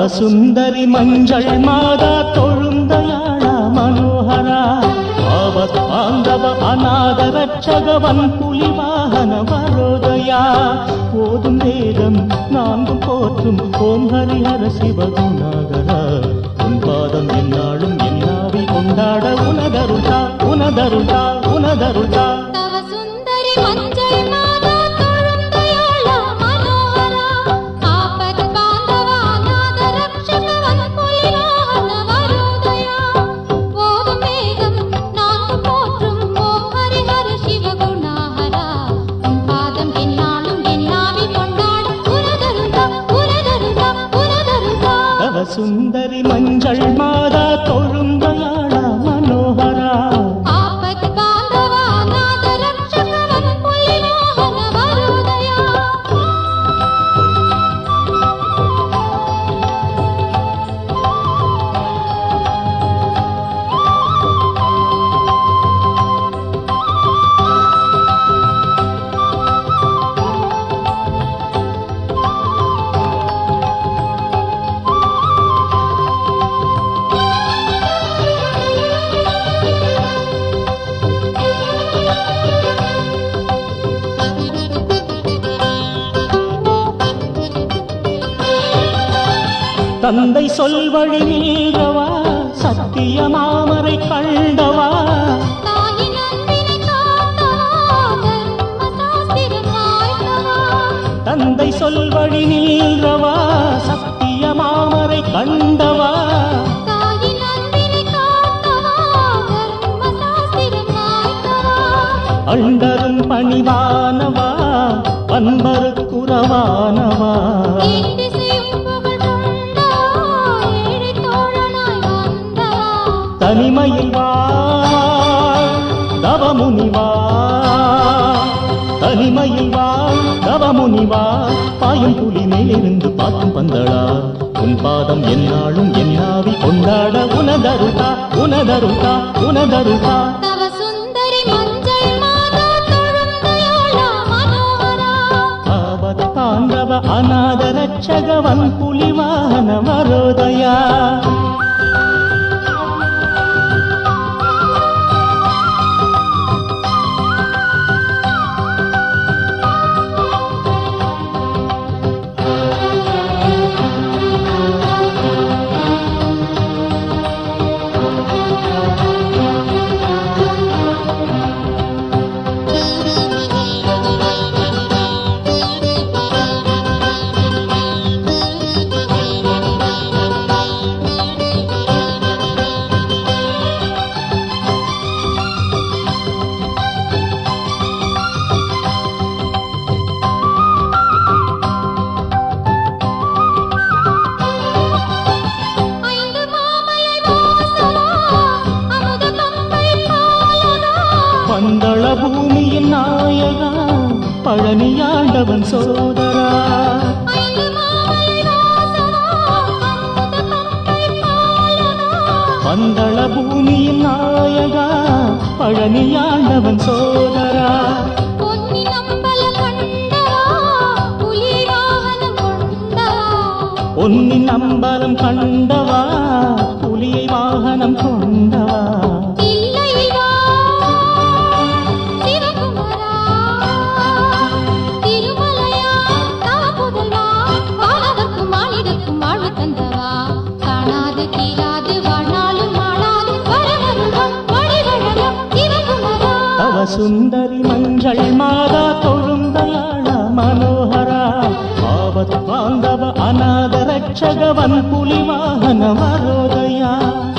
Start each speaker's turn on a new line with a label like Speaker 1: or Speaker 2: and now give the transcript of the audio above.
Speaker 1: சுந்தரி மஞ்சள் மாதா தொழுந்தயாள மனோகரா ஆவத் பாந்தவ அநாத ரட்சகவன் புலி வாகன வரோதயா போதும் வேதம் நான்கும் போற்றும் ஓம் ஹரிஹர சிவகுணாகரா உன் பாதம் என்னாலும் என்னாவி கொண்டாட உனதருளா உனதருளா உனதருளா
Speaker 2: தவ சுந்தரி மஞ்சள் மாதா தொழுந்தயாள மனோகரா ஆபத் பாந்தவ அநாத ரட்சகவன் புலிவாகன வரோதயா போதும் வேதம் நான்கு போற்றும் ஓம் ஹரிஹர சிவகுணாகரா உன் பாதம் என்னாலும் என்னாவி கொண்டாட உனதருளா உனதருளா உனதருளா
Speaker 1: தவ சுந்தரி மஞ்சள் மாதா தொழுந்தயாள மனோகரா
Speaker 2: ஆபத் பாந்தவ அநாத ரட்சகவன் புலிவாகன வரோதயா
Speaker 1: தந்தை சொல்வழி நீரவா சத்திய மாமரை கண்டவா
Speaker 2: தாயின் அன்பினை காத்தவா தர்மசாஸ்திரம் ஆய்ந்தவா
Speaker 1: தந்தை சொல்வழி நீரவா சத்திய மாமரை கண்டவா
Speaker 2: தாயின் அன்பினை காத்தவா தர்மசாஸ்திரம் ஆய்ந்தவா
Speaker 1: அண்டரும் பணிவானவா பண்பருக்குறவானவா
Speaker 2: எண்ணிசையும் புகழ் கொண்டவா ஏழை தோழனாய் வந்தவா
Speaker 1: தனிமையில் வா தவமுனிவா தனிமையில் வா தவமுனிவா பாயும் புலி மேலிருந்து பார்க்கும் பந்தளா உன் பாதம் என்னாலும் என்னாவி கொண்டாட உனதருகா உனதருகா உனதருகா
Speaker 2: தவ சுந்தரி மஞ்சள் மாதா தொழுந்தயாளா மனோகரா
Speaker 1: ஆவத் பாண்டவ அநாத ரட்சகவன் புலிவாகன வரோதயா
Speaker 2: ஐந்து மாமலை வாசவா அமுத கம்பை பாலனா
Speaker 1: பந்தள பூமியின் நாயகா பழனியாண்டவன் சோதரா
Speaker 2: ஐந்து மாமலை வாசவா அமுத கம்பை பாலனா
Speaker 1: பந்தள பூமியின் நாயகா பழனியாண்டவன் சோதரா
Speaker 2: பொன்னி நம்பல கண்டவா புலி வாகனம் கொண்டவா
Speaker 1: பொன்னி நம்பலம் கண்டவா புலியை வாகனம் கொண்டவா
Speaker 2: இல்லையில் வா சிவகுமரா திருமலையா தவ புதல்வா வாழவர்க்கும் மானிடர்க்கும் வாழ்வு தந்தவா காணாது கீழாது வாழ்நாளும் மாளாது வரவருடம் வழிவழகம் சிவகுமரா
Speaker 1: தவ சுந்தரி மஞ்சள் மாதா தொழுந்தயாள மனோகரா ஆவத் பாந்தவ அநாத ரட்சகவன் புலிவாகன வரோதயா